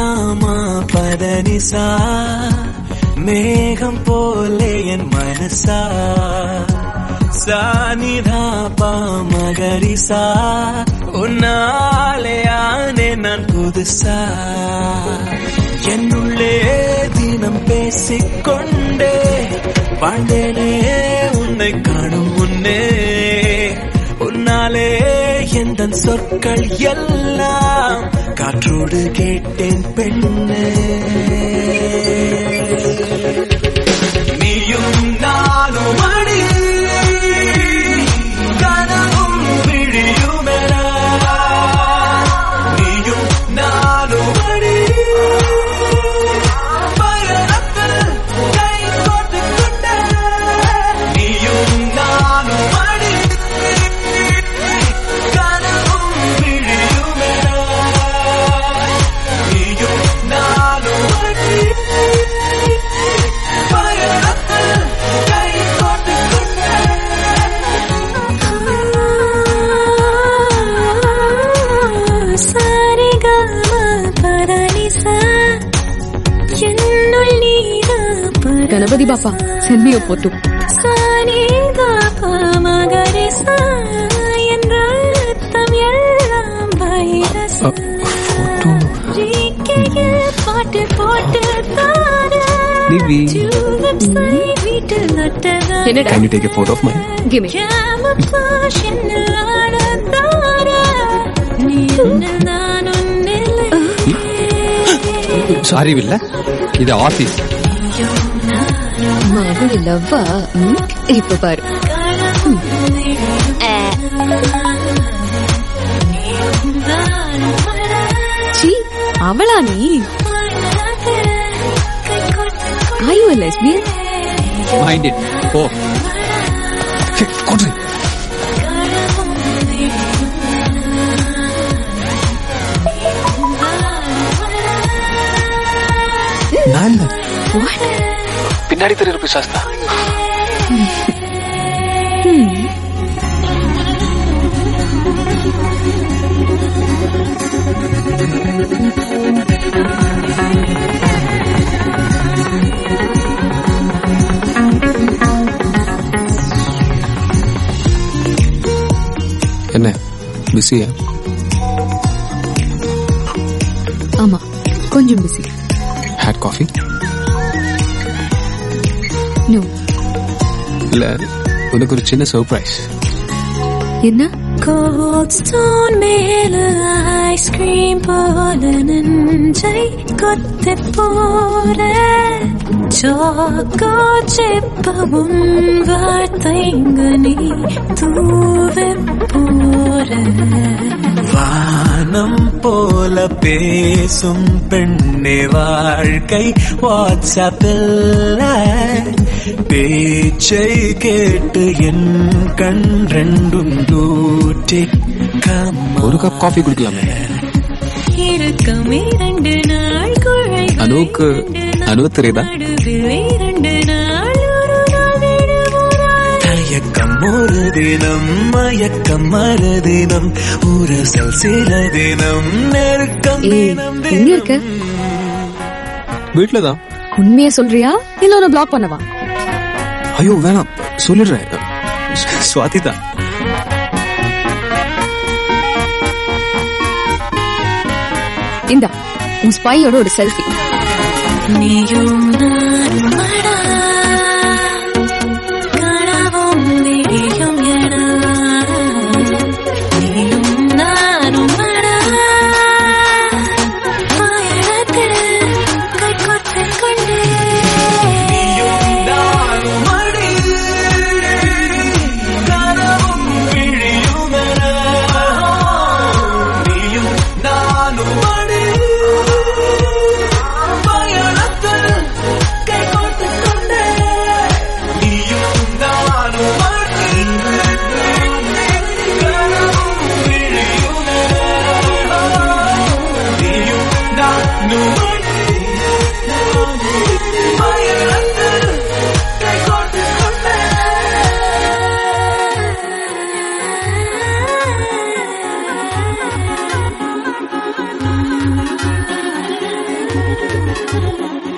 சாரிகாமா பதனிசா மேகம் போலே என் மனசா சானிதா பாமகரிசா உன்னாலே ஆனே நான் புதுசா என்னுள்ளே தினம் பேசிக்கொண்டே வாழ்ந்தேனே உன்னை காணும் முன்னே உன்னாலே எந்த சொற்கள் எல்லாம் காற்றோடு கேட்டேன் பெண்ணே நீயும் நானும் அடி கனவும் விழியுமென நீயும் நானும் அடி பயணத்தில் கை கோர்த்துக் கொண்ட நீயும் நானும் அடி கனவும் விழியுமென நீயும் நானும் அடி பயணத்தில் கை கோர்த்துக் கொண்ட சரிகம பரனிசா என்னுள் நீதா கணபதி பாப்பா சென்ட் மீ போட்டு சாரிகா பமகரிசா என்ற அர்த்தம் எல்லாம் வைரசா போட்டோ ஜிகேயில் பாட்டு போட்டு தார Nivi. வீட்டில் நட்டதா என்னடா Can you take a photo of mine? Give me camouflage என்னில் ஆடத்தார நீ ஒன்னில் நான் ஒன்னில்லை சாரி வில்ல இது ஆபீஸ் மகள் லவ்வா இப்ப பாரு சீ அவளா நீ Are you a lesbian? Mind it ஓ கொடு நான் இல்ல. பின்னாடி தெரியுது பிசாஸ்தா என்ன பிஸியா ஆமா கொஞ்சம் பிஸி ஹேட் காஃபி நோ இல்ல உனக்கு ஒரு சின்ன சர்ப்ரைஸ் என்ன Cold stone மேல ஐஸ்கிரீம் போல நெஞ்சை கொத்தி போற சாக்கோ செப்பவும் வார்த்தைங்க நீ தூவி போற வானம் போல பேசும் பெண்ணே வாழ்க்கை வாட்ஸ்அப்பில் பேச்சை கேட்டு என் கண் ரெண்டும் தூற்றி ஒரு கப் காஃபி குடிக்கலாமே இருக்கும் இரண்டு நாள் குழை அனுவுக்கு அனுவு தெரியுதா இரண்டு நாள் ஒரு நாள் விடுமுறை தயக்கம் ஒரு தினம் மயக்கம் மறு தினம் உரசல் சில தினம் நெருக்கம் ஏய் தினம் எங்க இருக்க வீட்டுல தான் உண்மையா சொல்றியா இல்ல உன்னை பிளாக் பண்ணவா ஐயோ வேணாம் சொல்லிடுறேன் சுவாதி தான் இந்தா உன் ஸ்பையோட ஒரு செல்ஃபி நீயும் நானுமடா கனவும் விடியும் எடா நீயும் நானுமடா பயணத்தில் கைகோர்த்துக் கொண்டே நானும் அடி கனவும் விழியுமென நீயும் நானும் அடி பயணத்தில் கை கோர்த்துக் கொண்டே நீயும் நானும் அடி கனவும் விழியுமென நீயும் நானும் அடி பயணத்தில் கை கோர்த்துக் கொண்டே கொண்டு